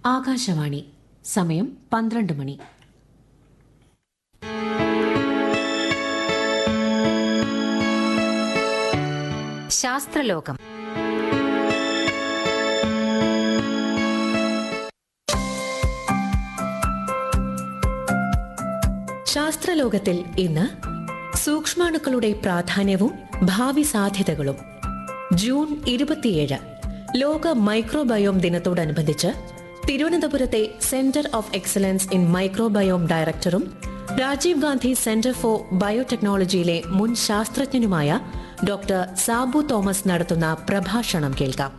ആകാശവാണി സമയം പന്ത്രണ്ട് മണി ശാസ്ത്രലോകം ശാസ്ത്രലോകത്തിൽ ഇന്ന് സൂക്ഷ്മാണുക്കളുടെ പ്രാധാന്യവും ഭാവി സാധ്യതകളും ജൂൺ ഇരുപത്തിയേഴ് ലോക മൈക്രോബയോം ദിനത്തോടനുബന്ധിച്ച് തിരുവനന്തപുരത്തെ centre of excellence in microbiome ഡയറക്ടറും രാജീവ് ഗാന്ധി സെന്റർ ഫോർ ബയോടെക്നോളജിയിലെ മുൻ ശാസ്ത്രജ്ഞനുമായ ഡോക്ടർ സാബു തോമസ് നടത്തുന്ന പ്രഭാഷണം കേൾക്കാം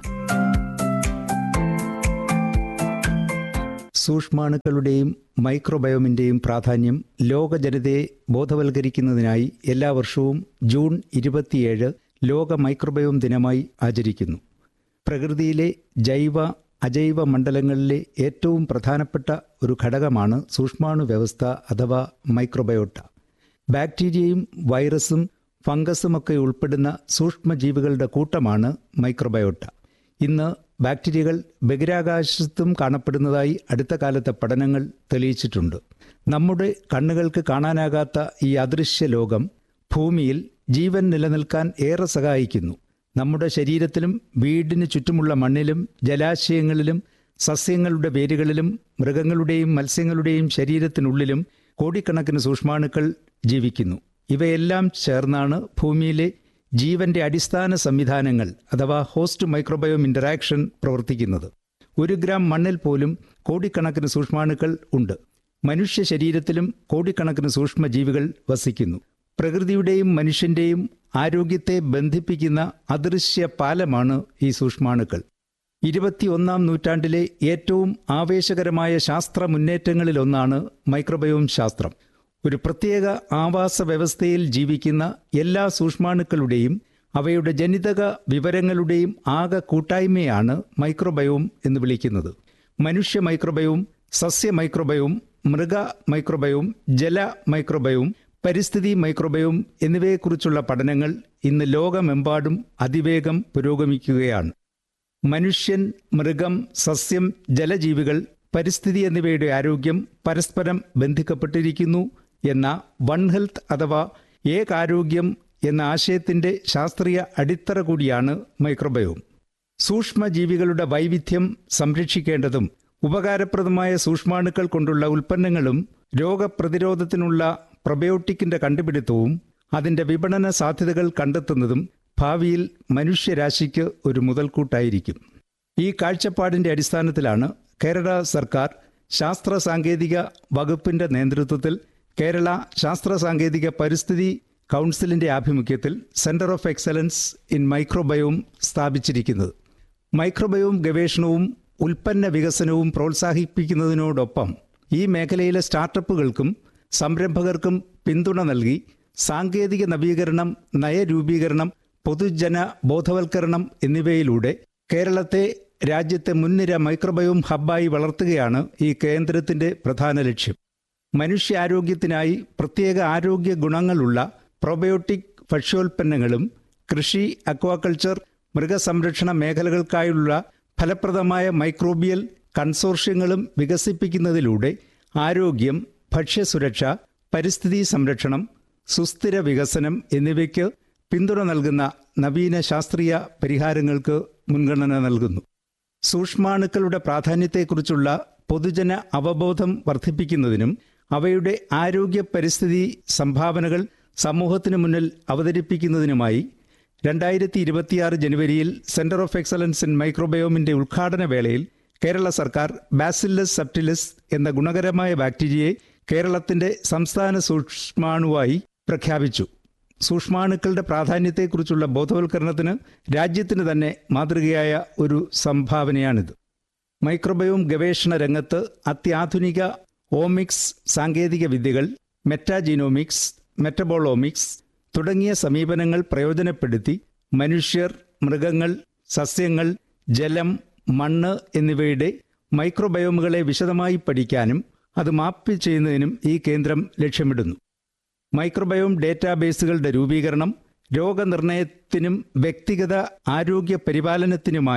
സൂക്ഷ്മാണുക്കളുടെയും മൈക്രോബയോമിന്റെയും പ്രാധാന്യം ലോക ജനതയെ ബോധവൽക്കരിക്കുന്നതിനായി എല്ലാ വർഷവും ജൂൺ ഇരുപത്തിയേഴ് ലോക മൈക്രോബയോം ദിനമായി ആചരിക്കുന്നു പ്രകൃതിയിലെ ജൈവ അജൈവ മണ്ഡലങ്ങളിലെ ഏറ്റവും പ്രധാനപ്പെട്ട ഒരു ഘടകമാണ് സൂക്ഷ്മാണു വ്യവസ്ഥ അഥവാ മൈക്രോബയോട്ട ബാക്ടീരിയയും വൈറസും ഫംഗസുമൊക്കെ ഉൾപ്പെടുന്ന സൂക്ഷ്മജീവികളുടെ കൂട്ടമാണ് മൈക്രോബയോട്ട ഇന്ന് ബാക്ടീരിയകൾ ബഹിരാകാശത്തും കാണപ്പെടുന്നതായി അടുത്ത കാലത്തെ പഠനങ്ങൾ തെളിയിച്ചിട്ടുണ്ട് നമ്മുടെ കണ്ണുകൾക്ക് കാണാനാകാത്ത ഈ അദൃശ്യ ലോകം ഭൂമിയിൽ ജീവൻ നിലനിൽക്കാൻ ഏറെ സഹായിക്കുന്നു നമ്മുടെ ശരീരത്തിലും വീടിന് ചുറ്റുമുള്ള മണ്ണിലും ജലാശയങ്ങളിലും സസ്യങ്ങളുടെ വേരുകളിലും മൃഗങ്ങളുടെയും മത്സ്യങ്ങളുടെയും ശരീരത്തിനുള്ളിലും കോടിക്കണക്കിന് സൂക്ഷ്മാണുക്കൾ ജീവിക്കുന്നു ഇവയെല്ലാം ചേർന്നാണ് ഭൂമിയിലെ ജീവന്റെ അടിസ്ഥാന സംവിധാനങ്ങൾ അഥവാ ഹോസ്റ്റ് മൈക്രോബയോം ഇന്ററാക്ഷൻ പ്രവർത്തിക്കുന്നത് ഒരു ഗ്രാം മണ്ണിൽ പോലും കോടിക്കണക്കിന് സൂക്ഷ്മാണുക്കൾ ഉണ്ട് മനുഷ്യ ശരീരത്തിലും കോടിക്കണക്കിന് സൂക്ഷ്മജീവികൾ വസിക്കുന്നു പ്രകൃതിയുടെയും മനുഷ്യന്റെയും ആരോഗ്യത്തെ ബന്ധിപ്പിക്കുന്ന അദൃശ്യ പാലമാണ് ഈ സൂക്ഷ്മാണുക്കൾ ഇരുപത്തിയൊന്നാം നൂറ്റാണ്ടിലെ ഏറ്റവും ആവേശകരമായ ശാസ്ത്ര മുന്നേറ്റങ്ങളിലൊന്നാണ് മൈക്രോബയോം ശാസ്ത്രം ഒരു പ്രത്യേക ആവാസ വ്യവസ്ഥയിൽ ജീവിക്കുന്ന എല്ലാ സൂക്ഷ്മാണുക്കളുടെയും അവയുടെ ജനിതക വിവരങ്ങളുടെയും ആകെ കൂട്ടായ്മയാണ് മൈക്രോബയോം എന്ന് വിളിക്കുന്നത് മനുഷ്യ മൈക്രോബയോം സസ്യ മൈക്രോബയോം മൃഗ മൈക്രോബയോം ജല മൈക്രോബയോം പരിസ്ഥിതി മൈക്രോബയോം എന്നിവയെക്കുറിച്ചുള്ള പഠനങ്ങൾ ഇന്ന് ലോകമെമ്പാടും അതിവേഗം പുരോഗമിക്കുകയാണ് മനുഷ്യൻ മൃഗം സസ്യം ജലജീവികൾ പരിസ്ഥിതി എന്നിവയുടെ ആരോഗ്യം പരസ്പരം ബന്ധിക്കപ്പെട്ടിരിക്കുന്നു എന്ന വൺ ഹെൽത്ത് അഥവാ ഏകാരോഗ്യം എന്ന ആശയത്തിന്റെ ശാസ്ത്രീയ അടിത്തറ കൂടിയാണ് മൈക്രോബയോം സൂക്ഷ്മജീവികളുടെ വൈവിധ്യം സംരക്ഷിക്കേണ്ടതും ഉപകാരപ്രദമായ സൂക്ഷ്മാണുക്കൾ കൊണ്ടുള്ള ഉൽപ്പന്നങ്ങളും രോഗപ്രതിരോധത്തിനുള്ള പ്രൊബയോട്ടിക്കിന്റെ കണ്ടുപിടുത്തവും അതിന്റെ വിപണന സാധ്യതകൾ കണ്ടെത്തുന്നതും ഭാവിയിൽ മനുഷ്യരാശിക്ക് ഒരു മുതൽക്കൂട്ടായിരിക്കും ഈ കാഴ്ചപ്പാടിന്റെ അടിസ്ഥാനത്തിലാണ് കേരള സർക്കാർ ശാസ്ത്ര സാങ്കേതിക വകുപ്പിന്റെ നേതൃത്വത്തിൽ കേരള ശാസ്ത്ര സാങ്കേതിക പരിസ്ഥിതി കൗൺസിലിന്റെ ആഭിമുഖ്യത്തിൽ centre of excellence in microbiome സ്ഥാപിച്ചിരിക്കുന്നത് മൈക്രോബയോം ഗവേഷണവും ഉൽപ്പന്ന വികസനവും പ്രോത്സാഹിപ്പിക്കുന്നതിനോടൊപ്പം ഈ മേഖലയിലെ സ്റ്റാർട്ടപ്പുകൾക്കും സംരംഭകർക്കും പിന്തുണ നൽകി സാങ്കേതിക നവീകരണം നയരൂപീകരണം പൊതുജന ബോധവൽക്കരണം എന്നിവയിലൂടെ കേരളത്തെ രാജ്യത്തെ മുൻനിര മൈക്രോബയോം ഹബ്ബായി വളർത്തുകയാണ് ഈ കേന്ദ്രത്തിന്റെ പ്രധാന ലക്ഷ്യം മനുഷ്യാരോഗ്യത്തിനായി പ്രത്യേക ആരോഗ്യ ഗുണങ്ങളുള്ള പ്രോബയോട്ടിക് ഭക്ഷ്യോൽപ്പന്നങ്ങളും കൃഷി അക്വാകൾച്ചർ മൃഗസംരക്ഷണ മേഖലകൾക്കായുള്ള ഫലപ്രദമായ മൈക്രോബിയൽ കൺസോർഷ്യങ്ങളും വികസിപ്പിക്കുന്നതിലൂടെ ആരോഗ്യം ഭക്ഷ്യസുരക്ഷ പരിസ്ഥിതി സംരക്ഷണം സുസ്ഥിര വികസനം എന്നിവയ്ക്ക് പിന്തുണ നൽകുന്ന നവീന ശാസ്ത്രീയ പരിഹാരങ്ങൾക്ക് മുൻഗണന നൽകുന്നു സൂക്ഷ്മാണുക്കളുടെ പ്രാധാന്യത്തെക്കുറിച്ചുള്ള പൊതുജന അവബോധം വർദ്ധിപ്പിക്കുന്നതിനും അവയുടെ ആരോഗ്യ പരിസ്ഥിതി സംഭാവനകൾ സമൂഹത്തിന് മുന്നിൽ അവതരിപ്പിക്കുന്നതിനുമായി രണ്ടായിരത്തി ഇരുപത്തിയാറ് ജനുവരിയിൽ സെന്റർ ഓഫ് എക്സലൻസ് ഇൻ മൈക്രോബയോമിന്റെ ഉദ്ഘാടന വേളയിൽ കേരള സർക്കാർ ബാസില്ലസ് സബ്റ്റിലസ് എന്ന ഗുണകരമായ ബാക്ടീരിയയെ കേരളത്തിന്റെ സംസ്ഥാന സൂക്ഷ്മാണുവായി പ്രഖ്യാപിച്ചു സൂക്ഷ്മാണുക്കളുടെ പ്രാധാന്യത്തെക്കുറിച്ചുള്ള ബോധവൽക്കരണത്തിന് രാജ്യത്തിന് തന്നെ മാതൃകയായ ഒരു സംഭാവനയാണിത് മൈക്രോബയോം ഗവേഷണ രംഗത്ത് അത്യാധുനിക ഓമിക്സ് സാങ്കേതിക വിദ്യകൾ മെറ്റാജീനോമിക്സ് മെറ്റബോളോമിക്സ് തുടങ്ങിയ സമീപനങ്ങൾ പ്രയോജനപ്പെടുത്തി മനുഷ്യർ മൃഗങ്ങൾ സസ്യങ്ങൾ ജലം മണ്ണ് എന്നിവയുടെ മൈക്രോബയോമുകളെ വിശദമായി പഠിക്കാനും അത് മാപ്പ് ചെയ്യുന്നതിനും ഈ കേന്ദ്രം ലക്ഷ്യമിടുന്നു മൈക്രോബയോം ഡേറ്റാബേസുകളുടെ രൂപീകരണം രോഗനിർണയത്തിനും വ്യക്തിഗത ആരോഗ്യ പരിപാലനത്തിനുമായി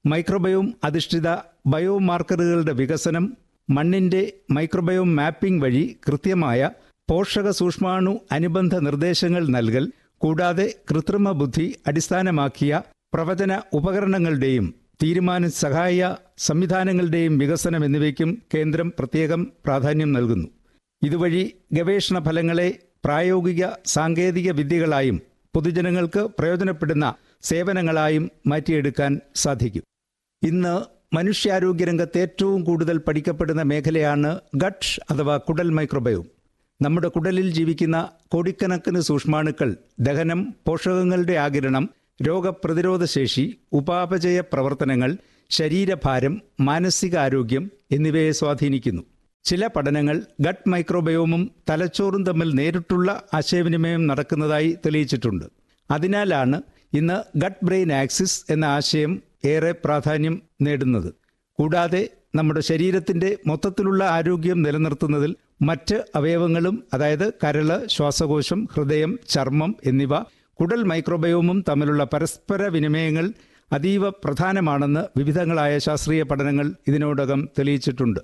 മൈക്രോബയോം അധിഷ്ഠിത ബയോമാർക്കറുകളുടെ വികസനം മണ്ണിന്റെ മൈക്രോബയോം മാപ്പിംഗ് വഴി കൃത്യമായ പോഷക സൂക്ഷ്മാണു അനുബന്ധ നിർദ്ദേശങ്ങൾ നൽകൽ കൂടാതെ കൃത്രിമ ബുദ്ധി അടിസ്ഥാനമാക്കിയ പ്രവചന ഉപകരണങ്ങളുടെയും തീരുമാന സഹായ സംവിധാനങ്ങളുടെയും വികസനം എന്നിവയ്ക്കും കേന്ദ്രം പ്രത്യേകം പ്രാധാന്യം നൽകുന്നു ഇതുവഴി ഗവേഷണ ഫലങ്ങളെ പ്രായോഗിക സാങ്കേതിക വിദ്യകളായും പൊതുജനങ്ങൾക്ക് പ്രയോജനപ്പെടുന്ന സേവനങ്ങളായും മാറ്റിയെടുക്കാൻ സാധിക്കും ഇന്ന് മനുഷ്യാരോഗ്യ രംഗത്ത് ഏറ്റവും കൂടുതൽ പഠിക്കപ്പെടുന്ന മേഖലയാണ് ഗട്ട് അഥവാ കുടൽ മൈക്രോബയോം നമ്മുടെ കുടലിൽ ജീവിക്കുന്ന കോടിക്കണക്കിന് സൂക്ഷ്മാണുക്കൾ ദഹനം പോഷകങ്ങളുടെ ആകിരണം രോഗപ്രതിരോധ ശേഷി ഉപാപചയ പ്രവർത്തനങ്ങൾ ശരീരഭാരം മാനസികാരോഗ്യം എന്നിവയെ സ്വാധീനിക്കുന്നു ചില പഠനങ്ങൾ ഗട്ട് മൈക്രോബയോമും തലച്ചോറും തമ്മിൽ നേരിട്ടുള്ള ആശയവിനിമയം നടക്കുന്നതായി തെളിയിച്ചിട്ടുണ്ട് അതിനാലാണ് ഇന്ന് ഗട്ട് ബ്രെയിൻ ആക്സിസ് എന്ന ആശയം ഏറെ പ്രാധാന്യം നേടുന്നത് കൂടാതെ നമ്മുടെ ശരീരത്തിന്റെ മൊത്തത്തിലുള്ള ആരോഗ്യം നിലനിർത്തുന്നതിൽ മറ്റ് അവയവങ്ങളും അതായത് കരള് ശ്വാസകോശം ഹൃദയം ചർമ്മം എന്നിവ കുടൽ മൈക്രോബയോമും തമ്മിലുള്ള പരസ്പര വിനിമയങ്ങൾ അതീവ പ്രധാനമാണെന്ന് വിവിധങ്ങളായ ശാസ്ത്രീയ പഠനങ്ങൾ ഇതിനോടകം തെളിയിച്ചിട്ടുണ്ട്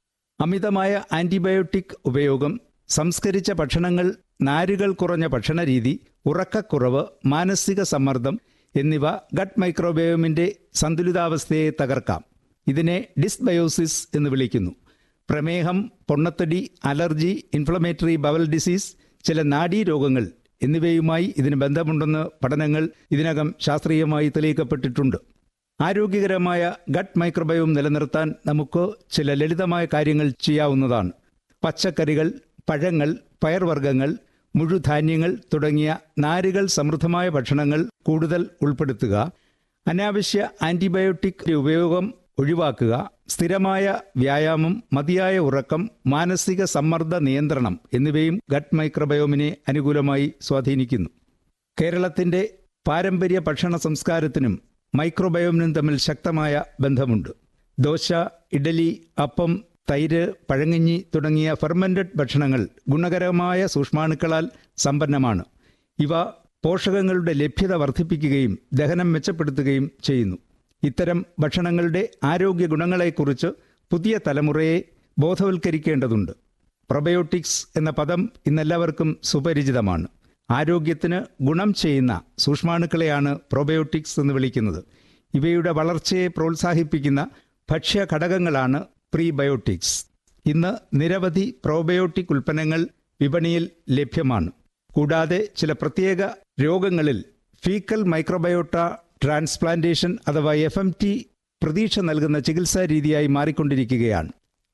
അമിതമായ ആന്റിബയോട്ടിക് ഉപയോഗം സംസ്കരിച്ച ഭക്ഷണങ്ങൾ നാരുകൾ കുറഞ്ഞ ഭക്ഷണരീതി ഉറക്കക്കുറവ് മാനസിക സമ്മർദ്ദം എന്നിവ ഗട്ട് മൈക്രോബയോമിന്റെ സന്തുലിതാവസ്ഥയെ തകർക്കാം ഇതിനെ ഡിസ്ബയോസിസ് എന്ന് വിളിക്കുന്നു പ്രമേഹം പൊണ്ണത്തടി അലർജി ഇൻഫ്ലമേറ്ററി ബവൽ ഡിസീസ് ചില നാഡീരോഗങ്ങൾ എന്നിവയുമായി ഇതിന് ബന്ധമുണ്ടെന്ന് പഠനങ്ങൾ ഇതിനകം ശാസ്ത്രീയമായി തെളിയിക്കപ്പെട്ടിട്ടുണ്ട് ആരോഗ്യകരമായ ഗട്ട് മൈക്രോബയോം നിലനിർത്താൻ നമുക്ക് ചില ലളിതമായ കാര്യങ്ങൾ ചെയ്യാവുന്നതാണ് പച്ചക്കറികൾ പഴങ്ങൾ പയർവർഗ്ഗങ്ങൾ മുഴുധാന്യങ്ങൾ തുടങ്ങിയ നാരുകൾ സമൃദ്ധമായ ഭക്ഷണങ്ങൾ കൂടുതൽ ഉൾപ്പെടുത്തുക അനാവശ്യ ആന്റിബയോട്ടിക് ഉപയോഗം ഒഴിവാക്കുക സ്ഥിരമായ വ്യായാമം മതിയായ ഉറക്കം മാനസിക സമ്മർദ്ദ നിയന്ത്രണം എന്നിവയും ഗട്ട് മൈക്രോബയോമിനെ അനുകൂലമായി സ്വാധീനിക്കുന്നു കേരളത്തിന്റെ പാരമ്പര്യ ഭക്ഷണ സംസ്കാരത്തിനും മൈക്രോബയോമിനും തമ്മിൽ ശക്തമായ ബന്ധമുണ്ട് ദോശ ഇഡലി അപ്പം തൈര് പഴങ്ങഞ്ഞി തുടങ്ങിയ ഫെർമെന്റഡ് ഭക്ഷണങ്ങൾ ഗുണകരമായ സൂക്ഷ്മാണുക്കളാൽ സമ്പന്നമാണ് ഇവ പോഷകങ്ങളുടെ ലഭ്യത വർദ്ധിപ്പിക്കുകയും ദഹനം മെച്ചപ്പെടുത്തുകയും ചെയ്യുന്നു ഇത്തരം ഭക്ഷണങ്ങളുടെ ആരോഗ്യ ഗുണങ്ങളെക്കുറിച്ച് പുതിയ തലമുറയെ ബോധവൽക്കരിക്കേണ്ടതുണ്ട് പ്രൊബയോട്ടിക്സ് എന്ന പദം ഇന്നെല്ലാവർക്കും സുപരിചിതമാണ് ആരോഗ്യത്തിന് ഗുണം ചെയ്യുന്ന സൂക്ഷ്മാണുക്കളെയാണ് പ്രോബയോട്ടിക്സ് എന്ന് വിളിക്കുന്നത് ഇവയുടെ വളർച്ചയെ പ്രോത്സാഹിപ്പിക്കുന്ന ഭക്ഷ്യ ഘടകങ്ങളാണ് പ്രീബയോട്ടിക്സ് ഇന്ന് നിരവധി പ്രോബയോട്ടിക് ഉൽപ്പന്നങ്ങൾ വിപണിയിൽ ലഭ്യമാണ് കൂടാതെ ചില പ്രത്യേക രോഗങ്ങളിൽ ഫീക്കൽ മൈക്രോബയോട്ട ട്രാൻസ്പ്ലാന്റേഷൻ അഥവാ എഫ് എം ടി പ്രതീക്ഷ നൽകുന്ന ചികിത്സാ രീതിയായി മാറിക്കൊണ്ടിരിക്കുകയാണ്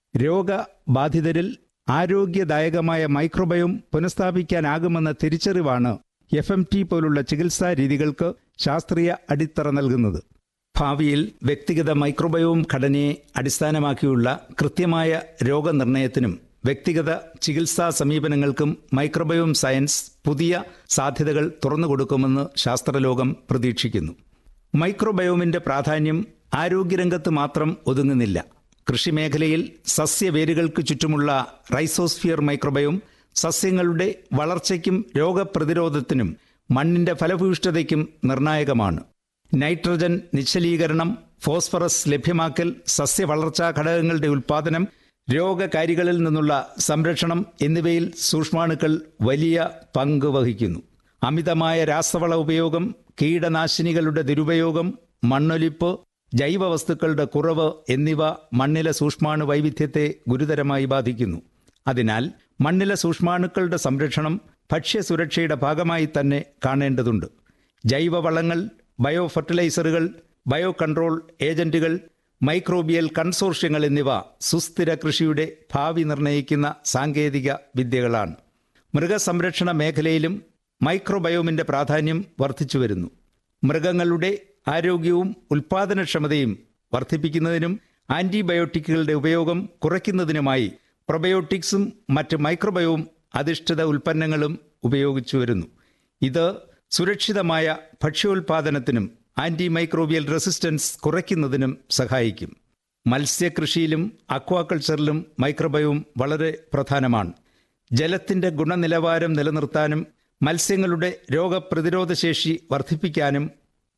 രോഗബാധിതരിൽ ആരോഗ്യദായകമായ മൈക്രോബയോം പുനഃസ്ഥാപിക്കാനാകുമെന്ന തിരിച്ചറിവാണ് എഫ് എം ടി പോലുള്ള ചികിത്സാ രീതികൾക്ക് ശാസ്ത്രീയ അടിത്തറ നൽകുന്നത് ഭാവിയിൽ വ്യക്തിഗത മൈക്രോബയോം ഘടനയെ അടിസ്ഥാനമാക്കിയുള്ള കൃത്യമായ രോഗനിർണയത്തിനും വ്യക്തിഗത ചികിത്സാ സമീപനങ്ങൾക്കും മൈക്രോബയോം സയൻസ് പുതിയ സാധ്യതകൾ തുറന്നുകൊടുക്കുമെന്ന് ശാസ്ത്രലോകം പ്രതീക്ഷിക്കുന്നു മൈക്രോബയോമിന്റെ പ്രാധാന്യം ആരോഗ്യരംഗത്ത് മാത്രം ഒതുങ്ങുന്നില്ല കൃഷിമേഖലയിൽ സസ്യവേരുകൾക്ക് ചുറ്റുമുള്ള റൈസോസ്ഫിയർ മൈക്രോബയോം സസ്യങ്ങളുടെ വളർച്ചയ്ക്കും രോഗപ്രതിരോധത്തിനും മണ്ണിന്റെ ഫലഭൂയിഷ്ഠതയ്ക്കും നിർണായകമാണ് നൈട്രജൻ നിശ്ചലീകരണം ഫോസ്ഫറസ് ലഭ്യമാക്കൽ സസ്യവളർച്ചാ ഘടകങ്ങളുടെ ഉൽപ്പാദനം രോഗകാരികളിൽ നിന്നുള്ള സംരക്ഷണം എന്നിവയിൽ സൂക്ഷ്മാണുക്കൾ വലിയ പങ്ക് വഹിക്കുന്നു അമിതമായ രാസവള ഉപയോഗം കീടനാശിനികളുടെ ദുരുപയോഗം മണ്ണൊലിപ്പ് ജൈവവസ്തുക്കളുടെ കുറവ് എന്നിവ മണ്ണിലെ സൂക്ഷ്മാണു വൈവിധ്യത്തെ ഗുരുതരമായി ബാധിക്കുന്നു അതിനാൽ മണ്ണിലെ സൂക്ഷ്മാണുക്കളുടെ സംരക്ഷണം ഭക്ഷ്യസുരക്ഷയുടെ ഭാഗമായി തന്നെ കാണേണ്ടതുണ്ട് ജൈവവളങ്ങൾ ബയോ ഫെർട്ടിലൈസറുകൾ ബയോ കൺട്രോൾ ഏജന്റുകൾ മൈക്രോബിയൽ കൺസോർഷ്യങ്ങൾ എന്നിവ സുസ്ഥിര കൃഷിയുടെ ഭാവി നിർണ്ണയിക്കുന്ന സാങ്കേതിക വിദ്യകളാണ് മൃഗസംരക്ഷണ മേഖലയിലും മൈക്രോബയോമിന്റെ പ്രാധാന്യം വർദ്ധിച്ചു വരുന്നു മൃഗങ്ങളുടെ ആരോഗ്യവും ഉൽപാദനക്ഷമതയും വർദ്ധിപ്പിക്കുന്നതിനും ആന്റിബയോട്ടിക്കുകളുടെ ഉപയോഗം കുറയ്ക്കുന്നതിനുമായി പ്രൊബയോട്ടിക്സും മറ്റ് മൈക്രോബയോം അധിഷ്ഠിത ഉൽപ്പന്നങ്ങളും ഉപയോഗിച്ചു വരുന്നു ഇത് സുരക്ഷിതമായ ഭക്ഷ്യോൽപാദനത്തിനും ആന്റി മൈക്രോബിയൽ റെസിസ്റ്റൻസ് കുറയ്ക്കുന്നതിനും സഹായിക്കും മത്സ്യകൃഷിയിലും അക്വാകൾച്ചറിലും മൈക്രോബയോം വളരെ പ്രധാനമാണ് ജലത്തിന്റെ ഗുണനിലവാരം നിലനിർത്താനും മത്സ്യങ്ങളുടെ രോഗപ്രതിരോധ ശേഷി വർദ്ധിപ്പിക്കാനും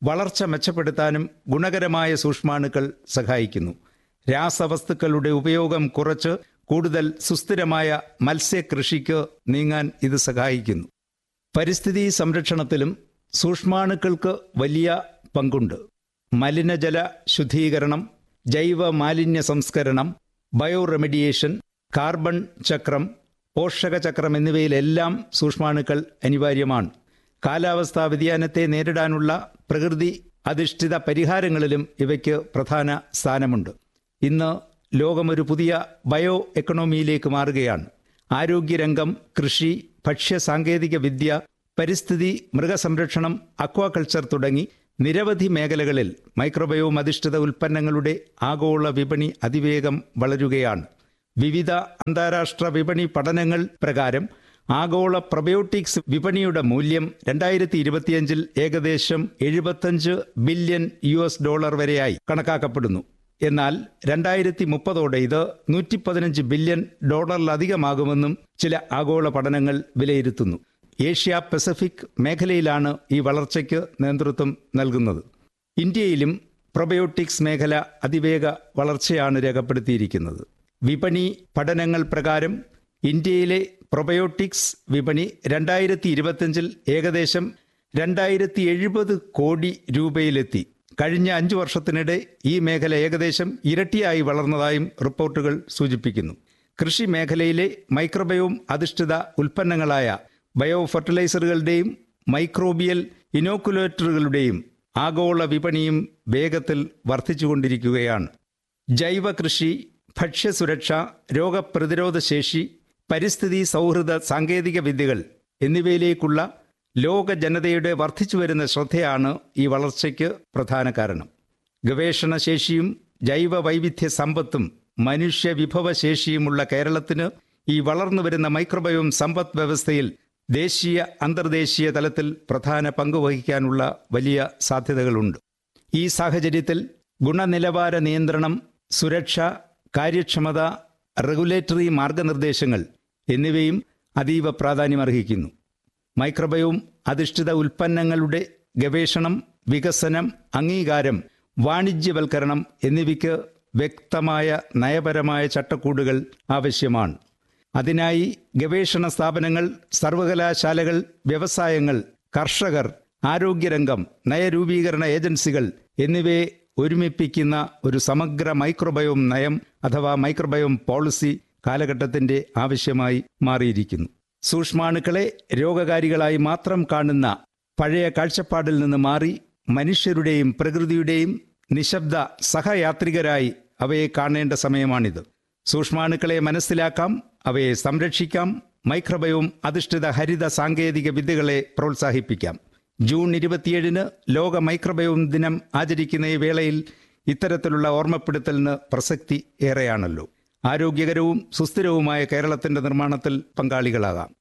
വളർച്ച മെച്ചപ്പെടുത്താനും ഗുണകരമായ സൂക്ഷ്മാണുക്കൾ സഹായിക്കുന്നു രാസവസ്തുക്കളുടെ ഉപയോഗം കുറച്ച് കൂടുതൽ സുസ്ഥിരമായ മത്സ്യകൃഷിക്ക് നീങ്ങാൻ ഇത് സഹായിക്കുന്നു പരിസ്ഥിതി സംരക്ഷണത്തിലും സൂക്ഷ്മാണുക്കൾക്ക് വലിയ പങ്കുണ്ട് മലിനജല ശുദ്ധീകരണം ജൈവ മാലിന്യ സംസ്കരണം ബയോറെമഡിയേഷൻ കാർബൺ ചക്രം പോഷക ചക്രം എന്നിവയിലെല്ലാം സൂക്ഷ്മാണുക്കൾ അനിവാര്യമാണ് കാലാവസ്ഥാ വ്യതിയാനത്തെ നേരിടാനുള്ള പ്രകൃതി അധിഷ്ഠിത പരിഹാരങ്ങളിലും ഇവയ്ക്ക് പ്രധാന സ്ഥാനമുണ്ട് ഇന്ന് ലോകമൊരു പുതിയ ബയോ എക്കണോമിയിലേക്ക് മാറുകയാണ് ആരോഗ്യരംഗം കൃഷി ഭക്ഷ്യ സാങ്കേതിക വിദ്യ പരിസ്ഥിതി മൃഗസംരക്ഷണം അക്വാകൾച്ചർ തുടങ്ങി നിരവധി മേഖലകളിൽ മൈക്രോബയോം അധിഷ്ഠിത ഉൽപ്പന്നങ്ങളുടെ ആഗോള വിപണി അതിവേഗം വളരുകയാണ് വിവിധ അന്താരാഷ്ട്ര വിപണി പഠനങ്ങൾ പ്രകാരം ആഗോള പ്രൊബയോട്ടിക്സ് വിപണിയുടെ മൂല്യം രണ്ടായിരത്തി ഇരുപത്തിയഞ്ചിൽ ഏകദേശം എഴുപത്തഞ്ച് ബില്യൺ യു എസ് ഡോളർ വരെയായി കണക്കാക്കപ്പെടുന്നു എന്നാൽ രണ്ടായിരത്തി മുപ്പതോടെ ഇത് നൂറ്റി പതിനഞ്ച് ബില്യൺ ഡോളറിലധികമാകുമെന്നും ചില ആഗോള പഠനങ്ങൾ വിലയിരുത്തുന്നു ഏഷ്യ പസഫിക് മേഖലയിലാണ് ഈ വളർച്ചയ്ക്ക് നേതൃത്വം നൽകുന്നത് ഇന്ത്യയിലും പ്രൊബയോട്ടിക്സ് മേഖല അതിവേഗ വളർച്ചയാണ് രേഖപ്പെടുത്തിയിരിക്കുന്നത് വിപണി പഠനങ്ങൾ പ്രകാരം ഇന്ത്യയിലെ പ്രൊബയോട്ടിക്സ് വിപണി രണ്ടായിരത്തി ഇരുപത്തിയഞ്ചിൽ ഏകദേശം രണ്ടായിരത്തി എഴുപത് കോടി രൂപയിലെത്തി കഴിഞ്ഞ അഞ്ചു വർഷത്തിനിടെ ഈ മേഖല ഏകദേശം ഇരട്ടിയായി വളർന്നതായും റിപ്പോർട്ടുകൾ സൂചിപ്പിക്കുന്നു കൃഷി മേഖലയിലെ മൈക്രോബയോം അധിഷ്ഠിത ഉൽപ്പന്നങ്ങളായ ബയോ ഫെർട്ടിലൈസറുകളുടെയും മൈക്രോബിയൽ ഇനോക്കുലേറ്ററുകളുടെയും ആഗോള വിപണിയും വേഗത്തിൽ വർദ്ധിച്ചുകൊണ്ടിരിക്കുകയാണ് ജൈവ കൃഷി ഭക്ഷ്യസുരക്ഷ രോഗപ്രതിരോധ ശേഷി പരിസ്ഥിതി സൗഹൃദ സാങ്കേതിക വിദ്യകൾ എന്നിവയിലേക്കുള്ള ലോക ജനതയുടെ വർദ്ധിച്ചുവരുന്ന ശ്രദ്ധയാണ് ഈ വളർച്ചയ്ക്ക് പ്രധാന കാരണം ഗവേഷണശേഷിയും ജൈവ വൈവിധ്യ സമ്പത്തും മനുഷ്യ വിഭവശേഷിയുമുള്ള കേരളത്തിന് ഈ വളർന്നുവരുന്ന മൈക്രോബയോം സമ്പദ് വ്യവസ്ഥയിൽ ദേശീയ അന്തർദേശീയ തലത്തിൽ പ്രധാന പങ്ക് വഹിക്കാനുള്ള വലിയ സാധ്യതകളുണ്ട് ഈ സാഹചര്യത്തിൽ ഗുണനിലവാര നിയന്ത്രണം സുരക്ഷ കാര്യക്ഷമത റെഗുലേറ്ററി മാർഗനിർദ്ദേശങ്ങൾ എന്നിവയും അതീവ പ്രാധാന്യമർഹിക്കുന്നു മൈക്രോബയോം അധിഷ്ഠിത ഉൽപ്പന്നങ്ങളുടെ ഗവേഷണം വികസനം അംഗീകാരം വാണിജ്യവൽക്കരണം എന്നിവയ്ക്ക് വ്യക്തമായ നയപരമായ ചട്ടക്കൂടുകൾ ആവശ്യമാണ് അതിനായി ഗവേഷണ സ്ഥാപനങ്ങൾ സർവകലാശാലകൾ വ്യവസായങ്ങൾ കർഷകർ ആരോഗ്യരംഗം നയരൂപീകരണ ഏജൻസികൾ എന്നിവയെ ഒരുമിപ്പിക്കുന്ന ഒരു സമഗ്ര മൈക്രോബയോം നയം അഥവാ മൈക്രോബയോം പോളിസി കാലഘട്ടത്തിന്റെ ആവശ്യമായി മാറിയിരിക്കുന്നു സൂക്ഷ്മാണുക്കളെ രോഗകാരികളായി മാത്രം കാണുന്ന പഴയ കാഴ്ചപ്പാടിൽ നിന്ന് മാറി മനുഷ്യരുടെയും പ്രകൃതിയുടെയും നിശബ്ദ സഹയാത്രികരായി അവയെ കാണേണ്ട സമയമാണിത് സൂക്ഷ്മാണുക്കളെ മനസ്സിലാക്കാം അവയെ സംരക്ഷിക്കാം മൈക്രോബയോം അധിഷ്ഠിത ഹരിത സാങ്കേതിക വിദ്യകളെ പ്രോത്സാഹിപ്പിക്കാം ജൂൺ ഇരുപത്തിയേഴിന് ലോക മൈക്രോബയോം ദിനം ആചരിക്കുന്ന ഈ വേളയിൽ ഇത്തരത്തിലുള്ള ഓർമ്മപ്പെടുത്തലിന് പ്രസക്തി ഏറെയാണല്ലോ ആരോഗ്യകരവും സുസ്ഥിരവുമായ കേരളത്തിന്റെ നിർമ്മാണത്തിൽ പങ്കാളികളാകാം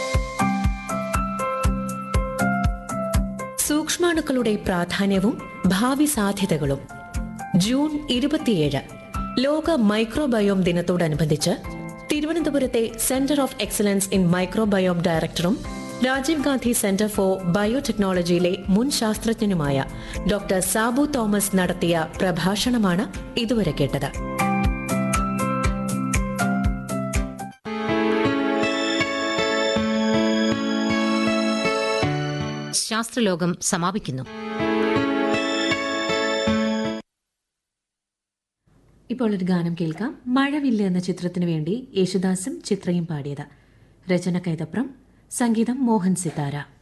സൂക്ഷ്മാണുക്കളുടെ പ്രാധാന്യവും ഭാവി സാധ്യതകളും ജൂൺ ഇരുപത്തിയേഴ് ലോക മൈക്രോബയോം ദിനത്തോടനുബന്ധിച്ച് തിരുവനന്തപുരത്തെ centre of excellence in microbiome ഡയറക്ടറും രാജീവ് ഗാന്ധി സെന്റർ ഫോർ ബയോടെക്നോളജിയിലെ മുൻ ശാസ്ത്രജ്ഞനുമായ ഡോക്ടർ സാബു തോമസ് നടത്തിയ പ്രഭാഷണമാണ് ഇതുവരെ കേട്ടത് ശാസ്ത്രലോകം സമാപിക്കുന്നു ഇപ്പോൾ ഒരു ഗാനം കേൾക്കാം മഴവില്ല എന്ന ചിത്രത്തിനു വേണ്ടി യേശുദാസും ചിത്രയും പാടിയത് രചന കൈതപ്രം സംഗീതം മോഹൻ സിതാര